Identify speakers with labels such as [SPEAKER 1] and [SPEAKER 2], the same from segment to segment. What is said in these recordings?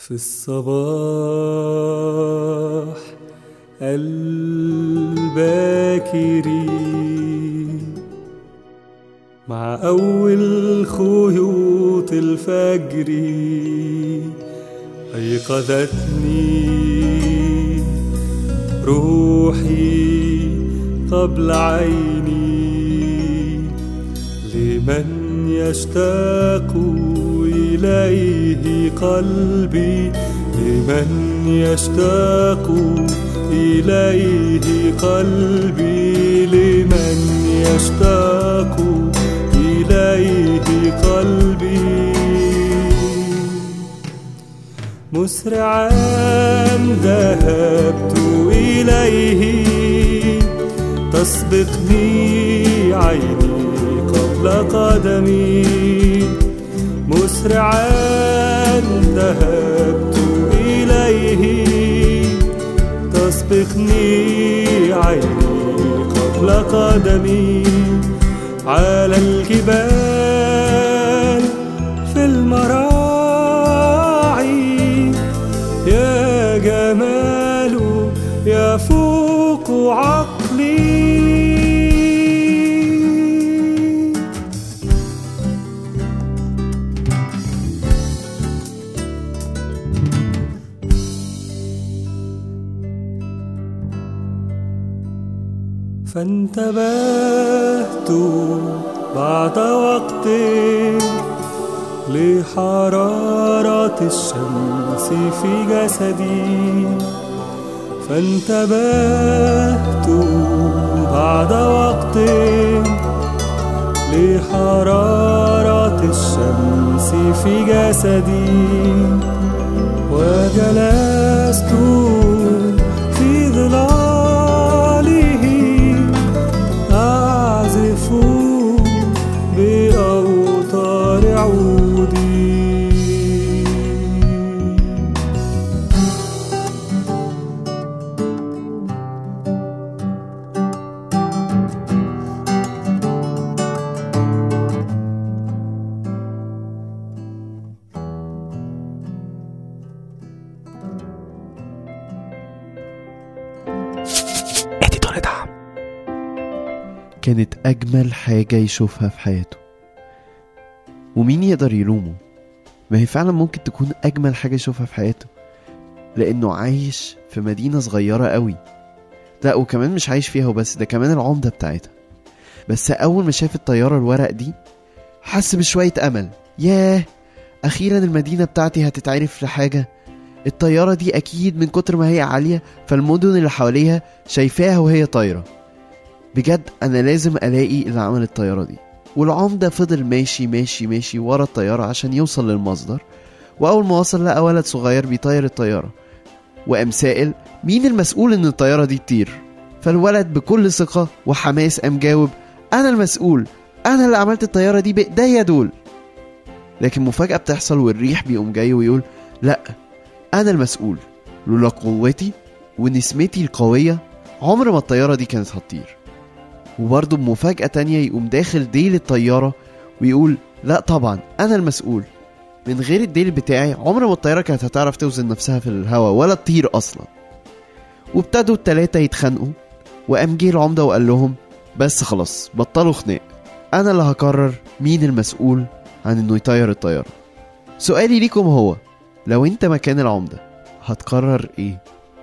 [SPEAKER 1] في الصباح الباكر مع أول خيوط الفجر أيقظتني روحي قبل عيني لمن يشتاق إليه قلبي لمن يشتاق إليه قلبي لمن يشتاق إليه قلبي مسرعا ذهبت إليه تسبقني عيني قبل قدمي مسرعا ذهبت إليه تسبقني عيني قبل قدمي على الجبال في المراعي يا جمال يفوق عقلي فانتبهت بعد وقت لحرارة الشمس في جسدي فانتبهت بعد وقت لحرارة الشمس في جسدي وجلست في ظلاله أعزف بأوتار عودي
[SPEAKER 2] اديتور دعم كانت أجمل حاجة يشوفها في حياته ومين يقدر يلومه ما هي فعلا ممكن تكون أجمل حاجة يشوفها في حياته لأنه عايش في مدينة صغيرة قوي لا وكمان مش عايش فيها وبس ده كمان العمدة بتاعتها بس أول ما شاف الطيارة الورق دي حس بشوية أمل ياه أخيرا المدينة بتاعتي هتتعرف لحاجة الطيارة دي أكيد من كتر ما هي عالية فالمدن اللي حواليها شايفاها وهي طايرة بجد أنا لازم ألاقي اللي عمل الطيارة دي والعمدة فضل ماشي ماشي ماشي ورا الطيارة عشان يوصل للمصدر وأول ما وصل لقى ولد صغير بيطير الطيارة وقام سائل مين المسؤول إن الطيارة دي تطير فالولد بكل ثقة وحماس قام جاوب أنا المسؤول أنا اللي عملت الطيارة دي بإيديا دول لكن مفاجأة بتحصل والريح بيقوم جاي ويقول لأ أنا المسؤول لولا قوتي ونسمتي القوية عمر ما الطيارة دي كانت هتطير وبرضه بمفاجأة تانية يقوم داخل ديل الطيارة ويقول لا طبعا أنا المسؤول من غير الديل بتاعي عمر ما الطيارة كانت هتعرف توزن نفسها في الهواء ولا تطير أصلا وابتدوا التلاتة يتخانقوا وقام جه العمدة وقال لهم بس خلاص بطلوا خناق أنا اللي هقرر مين المسؤول عن إنه يطير الطيارة سؤالي ليكم هو لو انت مكان العمدة هتقرر ايه؟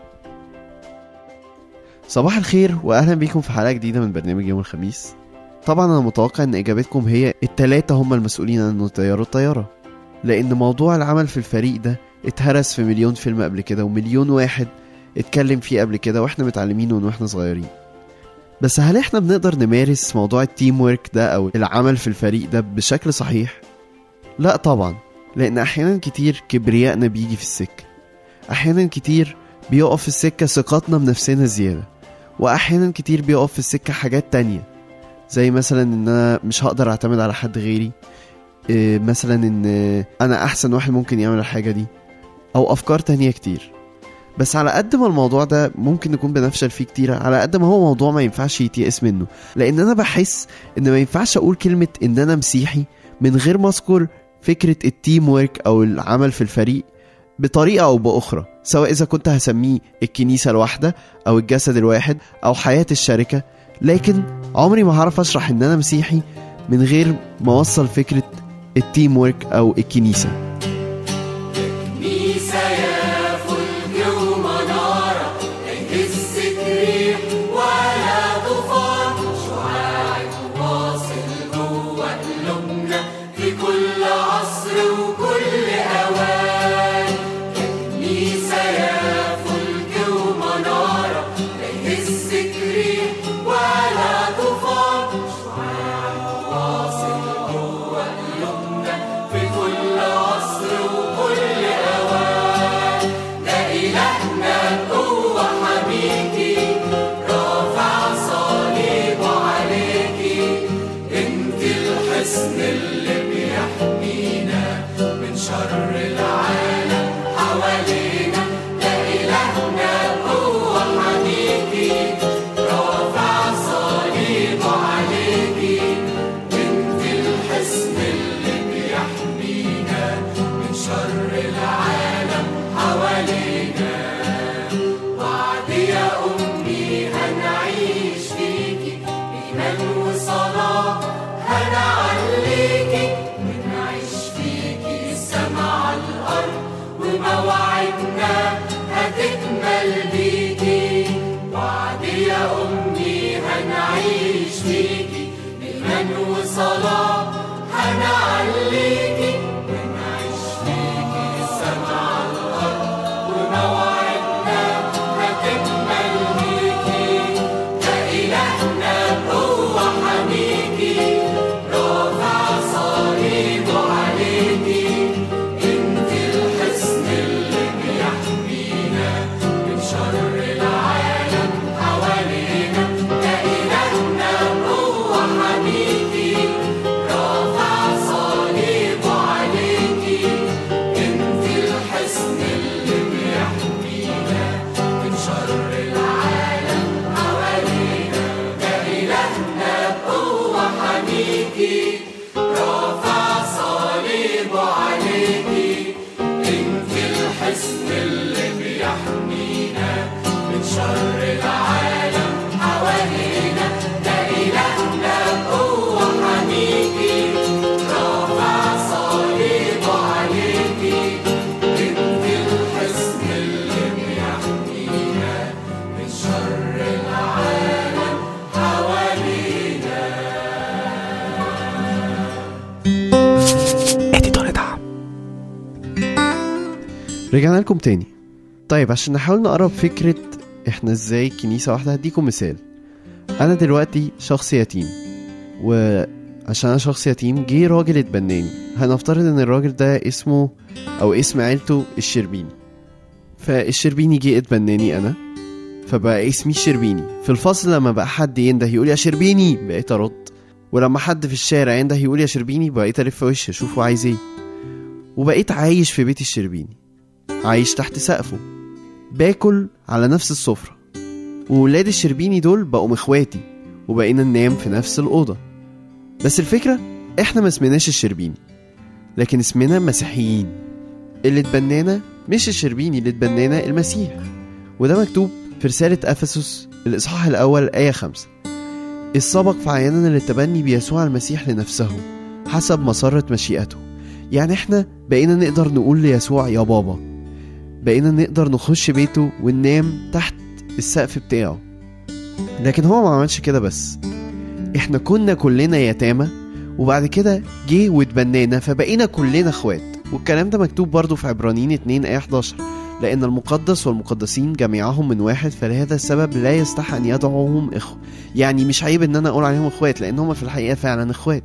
[SPEAKER 2] صباح الخير واهلا بيكم في حلقة جديدة من برنامج يوم الخميس طبعا انا متوقع ان اجابتكم هي التلاتة هم المسؤولين عن انه يطيروا الطيارة لان موضوع العمل في الفريق ده اتهرس في مليون فيلم قبل كده ومليون واحد اتكلم فيه قبل كده واحنا متعلمينه من واحنا صغيرين بس هل احنا بنقدر نمارس موضوع التيم ورك ده او العمل في الفريق ده بشكل صحيح؟ لا طبعا لأن أحيانا كتير كبريائنا بيجي في السكة أحيانا كتير بيقف في السكة ثقتنا بنفسنا زيادة وأحيانا كتير بيقف في السكة حاجات تانية زي مثلا إن أنا مش هقدر أعتمد على حد غيري إيه مثلا إن أنا أحسن واحد ممكن يعمل الحاجة دي أو أفكار تانية كتير بس على قد ما الموضوع ده ممكن نكون بنفشل فيه كتير على قد ما هو موضوع ما ينفعش يتيأس منه لأن أنا بحس إن ما ينفعش أقول كلمة إن أنا مسيحي من غير ما أذكر فكرة التيم ورك أو العمل في الفريق بطريقة أو بأخرى سواء إذا كنت هسميه الكنيسة الواحدة أو الجسد الواحد أو حياة الشركة لكن عمري ما هعرف أشرح إن أنا مسيحي من غير ما أوصل فكرة التيم ورك أو الكنيسة
[SPEAKER 3] كنيسة يا فلك ومنارة لا يهزك ريح ولا طوفان شعاعك واصل جوه قلوبنا في كل عصر وكل أوان يا كنيسة يا فلك ومنارة لا يهزك ريح ولا طوفان شعاعك واصل جوه قلوبنا في كل عصر وكل أوان ده إلهنا هو حميكي رافع صليبه عليكي انت الحصن اللي بيحمينا من شر العالم حوالينا ده إلهنا هو حميكي رافع صليبه عليكي انت الحصن اللي بيحمينا من شر العالم حوالينا وعد يا أمي هنعيش فيكي إيمان وصلاة هنعليكي ونعيش فيكي السما على الأرض ومواعيدنا هتكمل بيكي وعد يا أمي هنعيش فيكي إيمان وصلاة هنعليكي ونعيش فيكي السما على الأرض ومواعيدنا هتكمل بيكي فإلهنا هو حميكي رافع صليبه عليكي انت الحصن اللي بيحمينا من شر العالم حوالينا ده إلهنا هو حميكي رافع صليبه عليكي انت الحصن اللي بيحمينا من شر العالم حوالينا ده إلهنا هو حميكي رافع صليبه عليكي انت الحصن اللي بيحمينا من شر العالم حوالينا ده إلهنا هو حميكي رافع صليبه عليكي انت الحصن اللي بيحمينا من شر العالم حوالينا
[SPEAKER 2] رجعنا لكم تاني طيب عشان نحاول نقرب فكرة احنا ازاي كنيسة واحدة هديكم مثال انا دلوقتي شخص يتيم وعشان انا شخص يتيم جه راجل اتبناني هنفترض ان الراجل ده اسمه او اسم عيلته الشربيني فالشربيني جه اتبناني انا فبقى اسمي الشربيني في الفصل لما بقى حد ينده يقول يا شربيني بقيت ارد ولما حد في الشارع ينده يقول يا شربيني بقيت الف وشي اشوفه عايز ايه وبقيت عايش في بيت الشربيني عايش تحت سقفه باكل على نفس السفرة وولاد الشربيني دول بقوا اخواتي وبقينا ننام في نفس الأوضة بس الفكرة احنا ما اسمناش الشربيني لكن اسمنا مسيحيين اللي اتبنانا مش الشربيني اللي اتبنانا المسيح وده مكتوب في رسالة أفسس الإصحاح الأول آية خمسة السبق في عياننا للتبني بيسوع المسيح لنفسه حسب مسرة مشيئته يعني احنا بقينا نقدر نقول ليسوع يا بابا بقينا نقدر نخش بيته وننام تحت السقف بتاعه لكن هو ما عملش كده بس احنا كنا كلنا يتامى وبعد كده جه واتبنانا فبقينا كلنا اخوات والكلام ده مكتوب برضو في عبرانيين 2 آية 11 لأن المقدس والمقدسين جميعهم من واحد فلهذا السبب لا يستحق أن يدعوهم إخوة يعني مش عيب إن أنا أقول عليهم إخوات لأن هم في الحقيقة فعلا إخوات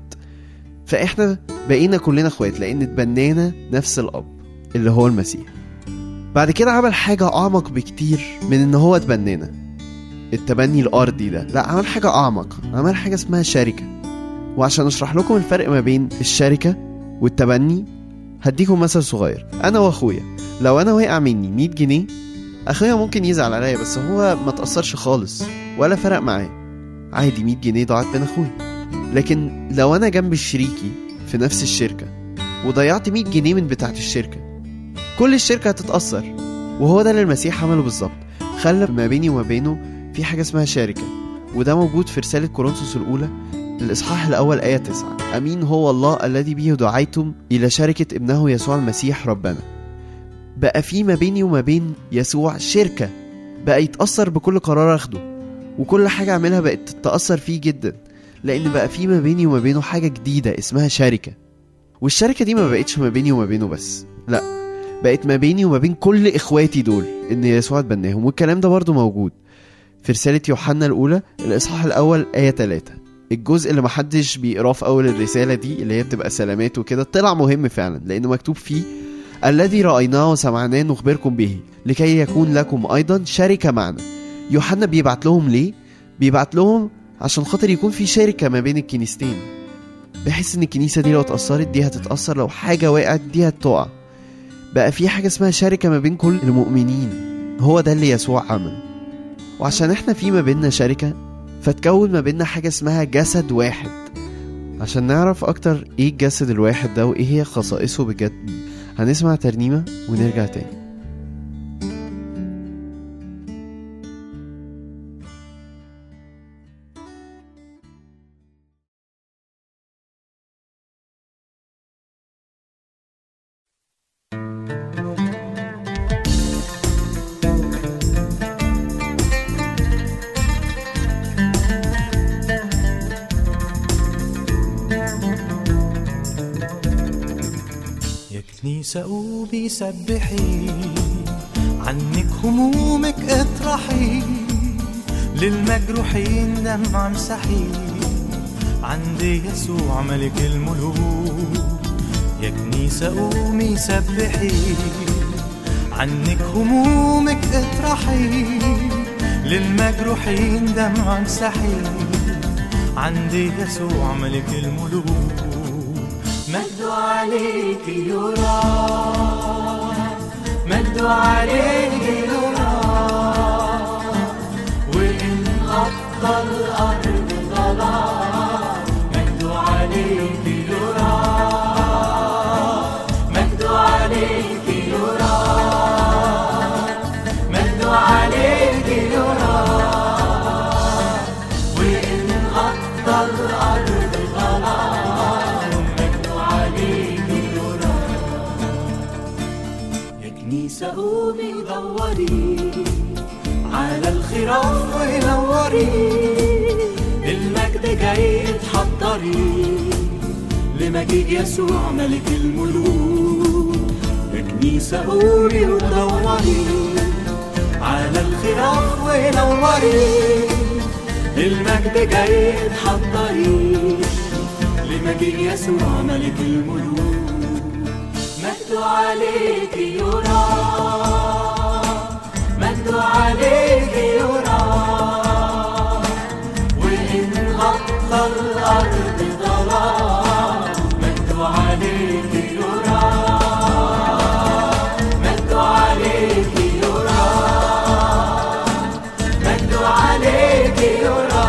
[SPEAKER 2] فإحنا بقينا كلنا إخوات لأن اتبنانا نفس الأب اللي هو المسيح بعد كده عمل حاجة أعمق بكتير من إن هو اتبنانا التبني الأرضي ده لا عمل حاجة أعمق عمل حاجة اسمها شركة وعشان أشرح لكم الفرق ما بين الشركة والتبني هديكم مثل صغير أنا وأخويا لو أنا وقع مني 100 جنيه أخويا ممكن يزعل عليا بس هو ما تأثرش خالص ولا فرق معاه عادي 100 جنيه ضاعت بين أخويا لكن لو أنا جنب شريكي في نفس الشركة وضيعت 100 جنيه من بتاعة الشركة كل الشركة هتتأثر وهو ده اللي المسيح عمله بالظبط خلى ما بيني وما بينه في حاجة اسمها شركة وده موجود في رسالة كورنثوس الأولى الإصحاح الأول آية 9 أمين هو الله الذي به دعيتم إلى شركة ابنه يسوع المسيح ربنا بقى في ما بيني وما بين يسوع شركة بقى يتأثر بكل قرار أخده وكل حاجة أعملها بقت تتأثر فيه جدا لأن بقى في ما بيني وما بينه حاجة جديدة اسمها شركة والشركة دي ما بقتش ما بيني وما بينه بس لا بقت ما بيني وما بين كل إخواتي دول إن يسوع اتبناهم والكلام ده برضو موجود في رسالة يوحنا الأولى الإصحاح الأول آية 3 الجزء اللي محدش بيقراه في أول الرسالة دي اللي هي بتبقى سلامات وكده طلع مهم فعلا لأنه مكتوب فيه الذي رأيناه وسمعناه نخبركم به لكي يكون لكم أيضا شركة معنا يوحنا بيبعت لهم ليه؟ بيبعت لهم عشان خاطر يكون في شركة ما بين الكنيستين بحيث ان الكنيسة دي لو اتأثرت دي هتتأثر لو حاجة وقعت دي هتقع بقى في حاجة اسمها شركة ما بين كل المؤمنين هو ده اللي يسوع عمل وعشان احنا في ما بيننا شركة فتكون ما بيننا حاجة اسمها جسد واحد عشان نعرف اكتر ايه الجسد الواحد ده وايه هي خصائصه بجد هنسمع ترنيمة ونرجع تاني
[SPEAKER 4] يا كنيسة قومي سبحي عنك همومك اطرحي للمجروحين دمع امسحي عند يسوع ملك الملوك يا كنيسة قومي سبحي عنك همومك اطرحي للمجروحين دمع امسحي عند يسوع ملك الملوك مجد عليك يرى مجد عليك يرى وإن غطى الأرض ظلام مجد عليك يرى مجد عليك يرى مجد عليك يرى وإن غطى الأرض ظلام مجد عليك يرى يا كنيسة قومي دوري على الخراف ونوري المجد جاي اتحضري لمجيء يسوع ملك الملوك يا كنيسة قومي ودوري على الخراف ونوري المجد جاي اتحضري لمجيء يسوع ملك الملوك مجد عليك يرى مجد عليك يرى وإن غطى الأرض ظلام مجد عليك يرى مجد عليك يرى مجد عليك يرى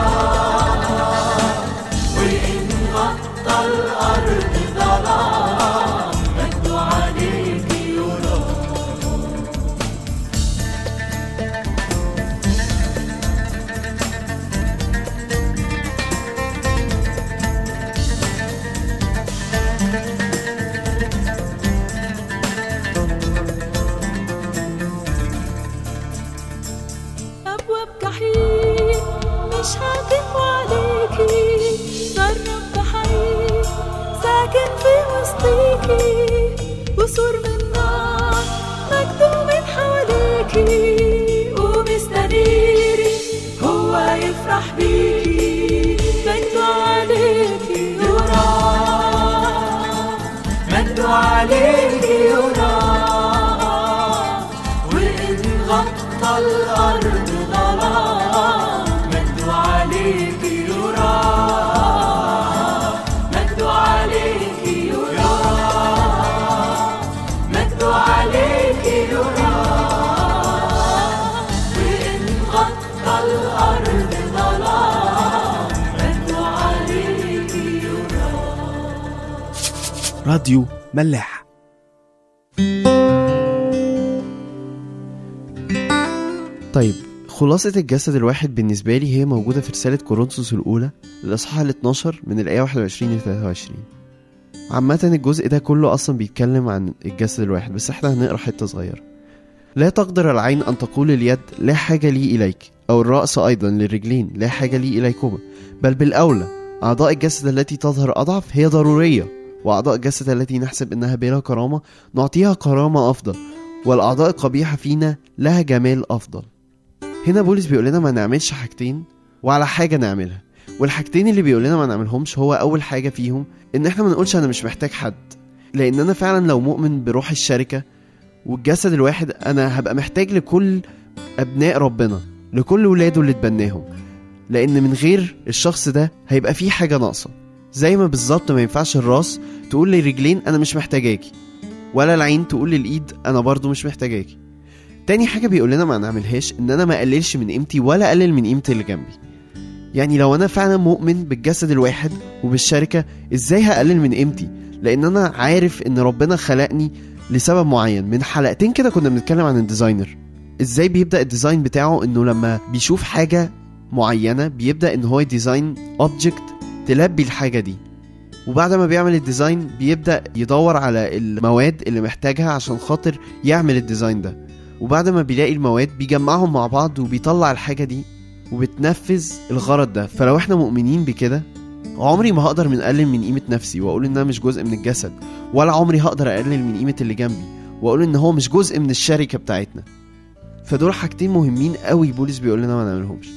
[SPEAKER 4] وإن غطى الأرض ظلام مجد عليك يرى
[SPEAKER 5] أبواب جحيم مش هتقوى عليكي جرب حي ساكن في وسطيكي وسور من نار مكتوب من حواليكي ومستنيري هو يفرح بيكي مجد عليكي يرى
[SPEAKER 4] مجد عليك يرى وإن غطى الأرض ظلام مجد عليك يرى مجد عليك يرى مجد عليك يرى وإن غطى الأرض ظلام مجد عليك يرى
[SPEAKER 6] راديو ملاح
[SPEAKER 2] طيب خلاصة الجسد الواحد بالنسبة لي هي موجودة في رسالة كورنثوس الأولى الإصحاح ال 12 من الآية 21 ل 23 عامة الجزء ده كله أصلا بيتكلم عن الجسد الواحد بس احنا هنقرا حتة صغيرة لا تقدر العين أن تقول اليد لا حاجة لي إليك أو الرأس أيضا للرجلين لا حاجة لي إليكما بل بالأولى أعضاء الجسد التي تظهر أضعف هي ضرورية وأعضاء الجسد التي نحسب أنها بلا كرامة نعطيها كرامة أفضل والأعضاء القبيحة فينا لها جمال أفضل هنا بولس بيقول لنا ما نعملش حاجتين وعلى حاجة نعملها والحاجتين اللي بيقول لنا ما نعملهمش هو أول حاجة فيهم إن إحنا ما نقولش أنا مش محتاج حد لأن أنا فعلا لو مؤمن بروح الشركة والجسد الواحد أنا هبقى محتاج لكل أبناء ربنا لكل ولاده اللي اتبناهم لأن من غير الشخص ده هيبقى في حاجة ناقصة زي ما بالظبط ما ينفعش الراس تقول للرجلين أنا مش محتاجاكي ولا العين تقول للإيد أنا برضو مش محتاجاكي تاني حاجة بيقول لنا ما نعملهاش إن أنا ما أقللش من قيمتي ولا أقلل من قيمة اللي جنبي يعني لو أنا فعلا مؤمن بالجسد الواحد وبالشركة إزاي هقلل من قيمتي لأن أنا عارف إن ربنا خلقني لسبب معين من حلقتين كده كنا بنتكلم عن الديزاينر ازاي بيبدا الديزاين بتاعه انه لما بيشوف حاجه معينه بيبدا ان هو يديزاين اوبجكت تلبي الحاجه دي وبعد ما بيعمل الديزاين بيبدا يدور على المواد اللي محتاجها عشان خاطر يعمل الديزاين ده وبعد ما بيلاقي المواد بيجمعهم مع بعض وبيطلع الحاجه دي وبتنفذ الغرض ده فلو احنا مؤمنين بكده عمري ما هقدر من اقلل من قيمه نفسي واقول انها مش جزء من الجسد ولا عمري هقدر اقلل من قيمه اللي جنبي واقول ان هو مش جزء من الشركه بتاعتنا فدول حاجتين مهمين قوي بولس بيقول لنا ما نعملهمش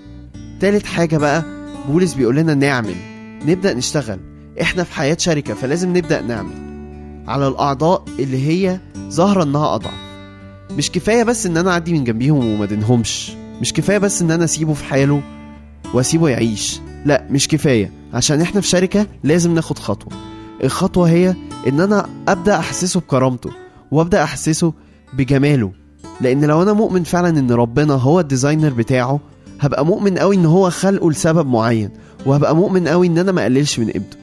[SPEAKER 2] تالت حاجه بقى بولس بيقول لنا نعمل نبدا نشتغل احنا في حياه شركه فلازم نبدا نعمل على الاعضاء اللي هي ظاهره انها اضعف مش كفايه بس ان انا اعدي من جنبيهم وما دينهمش مش كفايه بس ان انا اسيبه في حاله واسيبه يعيش لا مش كفايه عشان احنا في شركه لازم ناخد خطوه الخطوه هي ان انا ابدا احسسه بكرامته وابدا احسسه بجماله لان لو انا مؤمن فعلا ان ربنا هو الديزاينر بتاعه هبقى مؤمن قوي ان هو خلقه لسبب معين وهبقى مؤمن قوي ان انا ما اقللش من قيمته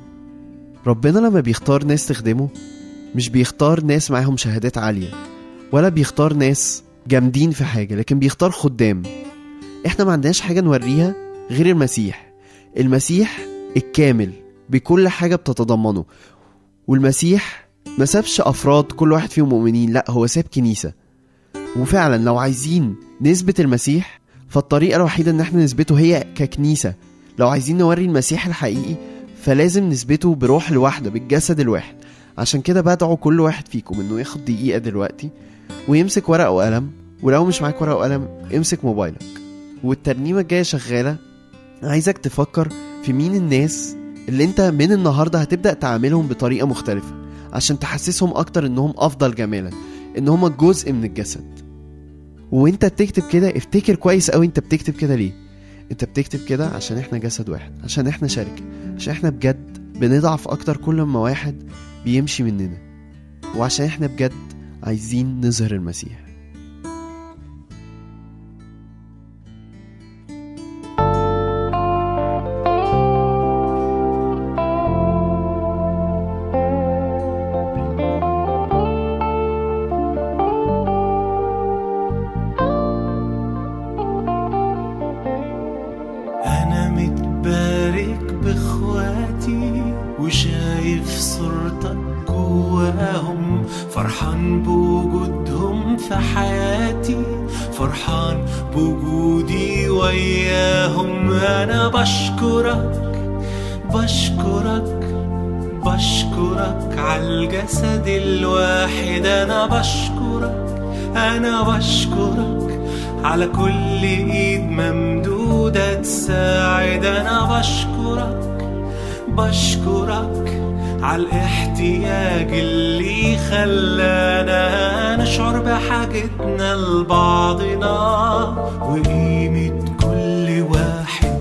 [SPEAKER 2] ربنا لما بيختار ناس تخدمه مش بيختار ناس معاهم شهادات عاليه ولا بيختار ناس جامدين في حاجه لكن بيختار خدام احنا ما عندناش حاجه نوريها غير المسيح المسيح الكامل بكل حاجه بتتضمنه والمسيح ما سابش افراد كل واحد فيهم مؤمنين لا هو ساب كنيسه وفعلا لو عايزين نثبت المسيح فالطريقه الوحيده ان احنا نثبته هي ككنيسه لو عايزين نوري المسيح الحقيقي فلازم نثبته بروح الواحده بالجسد الواحد عشان كده بدعو كل واحد فيكم انه ياخد دقيقه دلوقتي ويمسك ورقه وقلم ولو مش معاك ورقه وقلم امسك موبايلك والترنيمه الجايه شغاله عايزك تفكر في مين الناس اللي انت من النهارده هتبدا تعاملهم بطريقه مختلفه عشان تحسسهم اكتر انهم افضل جمالا ان هم جزء من الجسد وانت بتكتب كده افتكر كويس قوي انت بتكتب كده ليه انت بتكتب كده عشان احنا جسد واحد عشان احنا شركه عشان احنا بجد بنضعف اكتر كل ما واحد بيمشي مننا وعشان احنا بجد عايزين نظهر المسيح
[SPEAKER 1] أنا متبارك بإخواتي وشايف صورتك جواهم فرحان بوجودهم في حياتي فرحان بوجودي وياهم أنا بشكرك بشكرك بشكرك عالجسد الواحد أنا بشكرك أنا بشكرك على كل ايد ممدودة تساعد انا بشكرك بشكرك على الاحتياج اللي خلانا نشعر بحاجتنا لبعضنا وقيمة كل واحد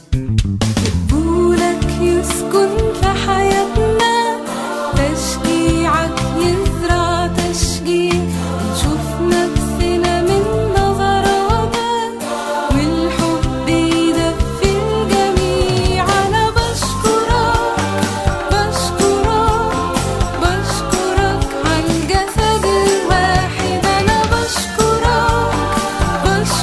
[SPEAKER 5] قبولك يسكن في حياتنا تشجيعك يزرع تشجيع نشوف نفسنا من نظراتك والحب يدفي الجميع أنا بشكرك بشكرك بشكرك عالجسد الواحد أنا بشكرك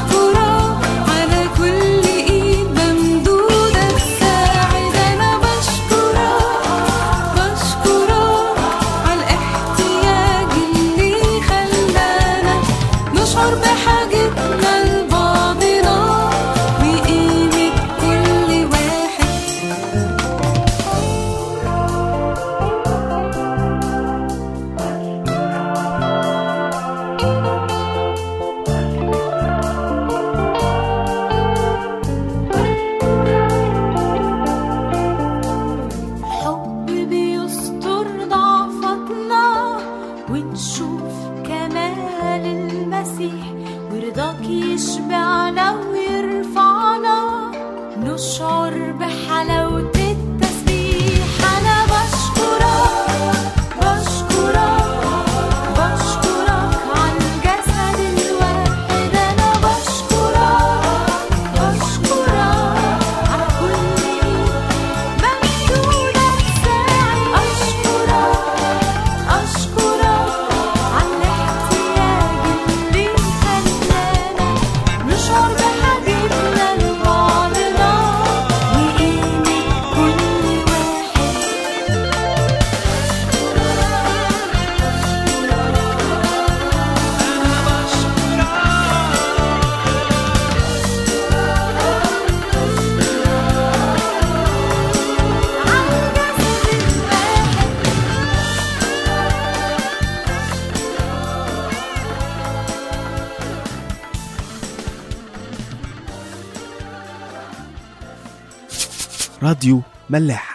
[SPEAKER 5] نشعر بحاجتنا لبعضنا وقيمة كل واحد حب بيستر ضعفتنا ونشوف كمال المسيح ورضاك يشبعنا ويرفعنا نشعر بحلاوة التسبيح أنا بشكرك بشكرك بشكرك على الجسد الواحد أنا بشكرك بشكرك على كل مجدودة ساعي أشكرك أشكرك على الاحتياج اللي خلانا نشعر بحبيبنا لبعضنا وقيمة كل واحد على الجسد الواحد
[SPEAKER 6] راديو ملاح